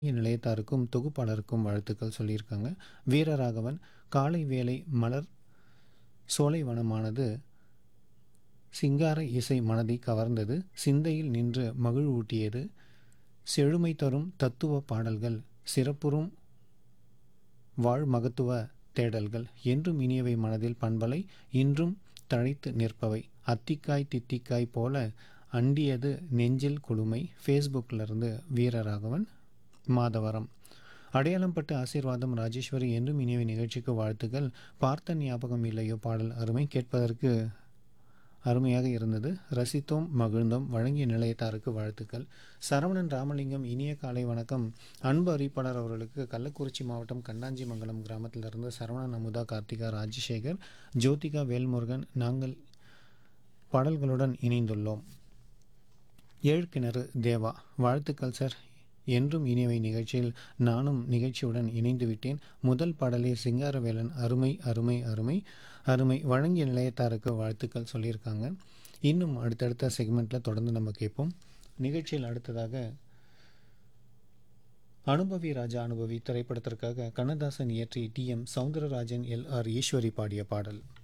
நிலையத்தாருக்கும் தொகுப்பாளருக்கும் வாழ்த்துக்கள் சொல்லியிருக்காங்க வீரராகவன் காலை வேளை மலர் சோலைவனமானது சிங்கார இசை மனதை கவர்ந்தது சிந்தையில் நின்று மகிழ்வூட்டியது செழுமை தரும் தத்துவ பாடல்கள் சிறப்புறும் வாழ் மகத்துவ தேடல்கள் என்றும் இனியவை மனதில் பண்பலை இன்றும் தழைத்து நிற்பவை அத்திக்காய் தித்திக்காய் போல அண்டியது நெஞ்சில் குளுமை ஃபேஸ்புக்கிலிருந்து வீரராகவன் மாதவரம் அடையாளம் பட்டு ஆசீர்வாதம் ராஜேஸ்வரி என்றும் இனியவை நிகழ்ச்சிக்கு வாழ்த்துக்கள் பார்த்த ஞாபகம் இல்லையோ பாடல் அருமை கேட்பதற்கு அருமையாக இருந்தது ரசித்தோம் மகிழ்ந்தோம் வழங்கிய நிலையத்தாருக்கு வாழ்த்துக்கள் சரவணன் ராமலிங்கம் இனிய காலை வணக்கம் அன்பு அறிவிப்பாளர் அவர்களுக்கு கள்ளக்குறிச்சி மாவட்டம் கண்ணாஞ்சிமங்கலம் கிராமத்திலிருந்து சரவணன் அமுதா கார்த்திகா ராஜசேகர் ஜோதிகா வேல்முருகன் நாங்கள் பாடல்களுடன் இணைந்துள்ளோம் ஏழ்கிணறு தேவா வாழ்த்துக்கள் சார் என்றும் இனியவை நிகழ்ச்சியில் நானும் நிகழ்ச்சியுடன் இணைந்து விட்டேன் முதல் பாடலே சிங்காரவேலன் அருமை அருமை அருமை அருமை வழங்கிய நிலையத்தாருக்கு வாழ்த்துக்கள் சொல்லியிருக்காங்க இன்னும் அடுத்தடுத்த செக்மெண்ட்டில் தொடர்ந்து நம்ம கேட்போம் நிகழ்ச்சியில் அடுத்ததாக அனுபவி ராஜா அனுபவி திரைப்படத்திற்காக கண்ணதாசன் இயற்றி T M Soundararajan L R Eswari பாடிய பாடல்